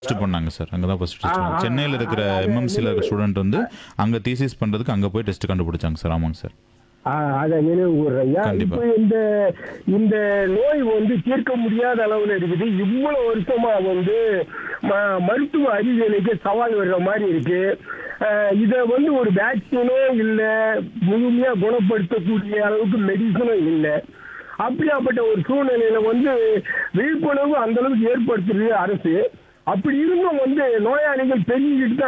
Test பண்ணாங்க sir அங்கே தான் ஃபர்ஸ்ட் டெஸ்ட் ஆ, பண்ணாங்க ஆ, சென்னையில் இருக்கிற ஆ, அது எம்எம்சியில் இருக்கிற நினைவு- ஸ்டூடெண்ட் வந்து அங்கே தீசிஸ் பண்ணுறதுக்கு அங்கே போய் டெஸ்ட் கண்டுபிடிச்சாங்க சார் ஆமாங்க சார் ஆ, அதை நினைவு கூறுறேன் கண்டிப்பா. இப்போ இந்த இந்த நோய் வந்து தீர்க்க முடியாத அளவுல இருக்குது இவ்வளவு வருஷமா வந்து ம- மருத்துவ அறிவியலுக்கு சவால் வர்ற மாதிரி இருக்கு அஹ், இத வந்து ஒரு வேக்சினோ இல்ல முழுமையா குணப்படுத்தக்கூடிய அளவுக்கு மெடிசனோ இல்லை அப்படியாப்பட்ட ஒரு சூழ்நிலையில வந்து விழிப்புணர்வு அந்த அளவுக்கு ஏற்படுத்துறது அரசு அப்படி இருந்தும் வந்து நோயாளிகள் பெருகிட்டு தான்